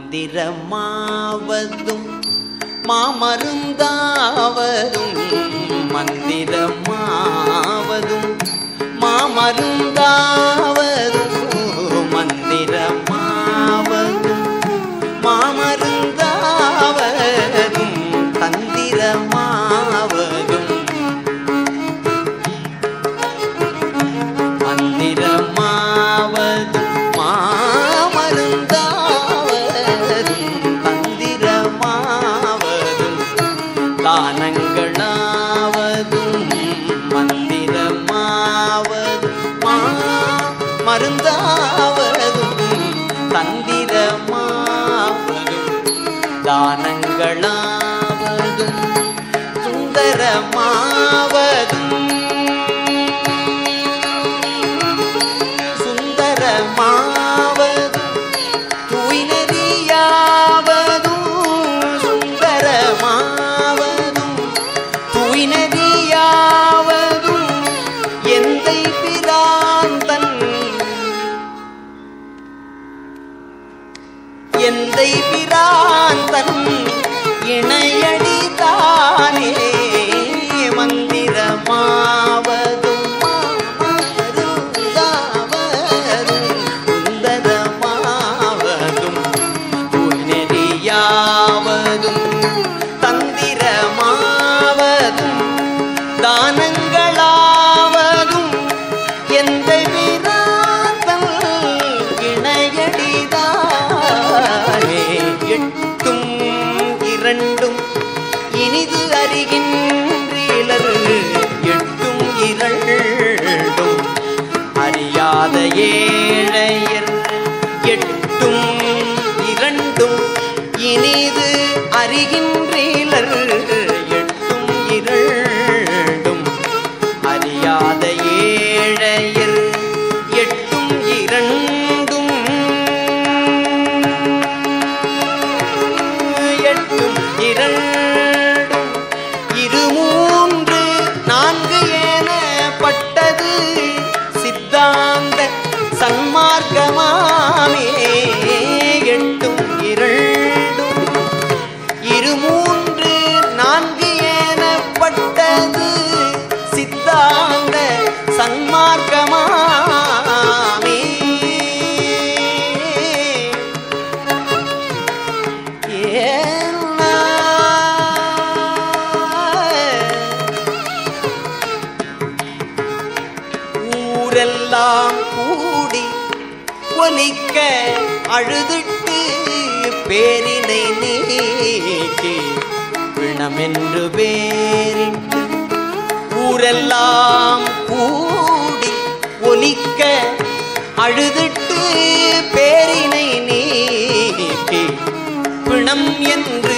மந்திரமாவதும் மாமருந்தாவதும் மந்திரமாவதும் மாமருந்தாவதும் மந்திரமாவதும் மாமருந்தாவதும் தந்திரமாவதும் மந்திரமாவதும் மாமருந்தாவதும் தந்திரமாவதும் தானங்களாவதும் மந்திரமாவதும் மா மருந்தாவதும் தந்திரமாவதும் தானங்களாவதும் சுந்தரமாவதும் சுந்தரமாவதும் தூய்நதியாவதும் சுந்தரமாவதும் தூய்நதியாவதும் எந்தை பிராந்தன் எந்தை பிராந்தன் இணையடி தானே மந்திரமாவதும் மாமருந்தாவதும் சுந்தரமாவதும் புனரியாவதும் தந்திரமாவதும் தானங்களாவதும் எந்த விராதம் இணையடிதானே எட்டும் இரண்டும் இனிது அறிகின்றீலர் எட்டும் இரண்டும் அறியாத ஏழையர் எட்டும் இரண்டும் இனிது அறிகின்றீலர் எட்டும் இரண்டும் அறியாத ஏழையர் எட்டும் இரண்டும் எட்டும் இரண்டும் இருமூன்று நான்கு எனப்பட்டது சித்தாந்த சன்மார்க்கமாமே எட்டும் இரண்டும் இருமூன்று நான்கு எனப்பட்டது சித்தாந்த சன்மார்க்கமாமே ஏன்னா ஊரெல்லாம் கூடி ஒலிக்க அழுதிட்டு பேரினை நீக்கி பிணமென்று பேரிட்டு ஊரெல்லாம் கூடி ஒலிக்க அழுதிட்டு பேரினை நீக்கி பிணம் என்று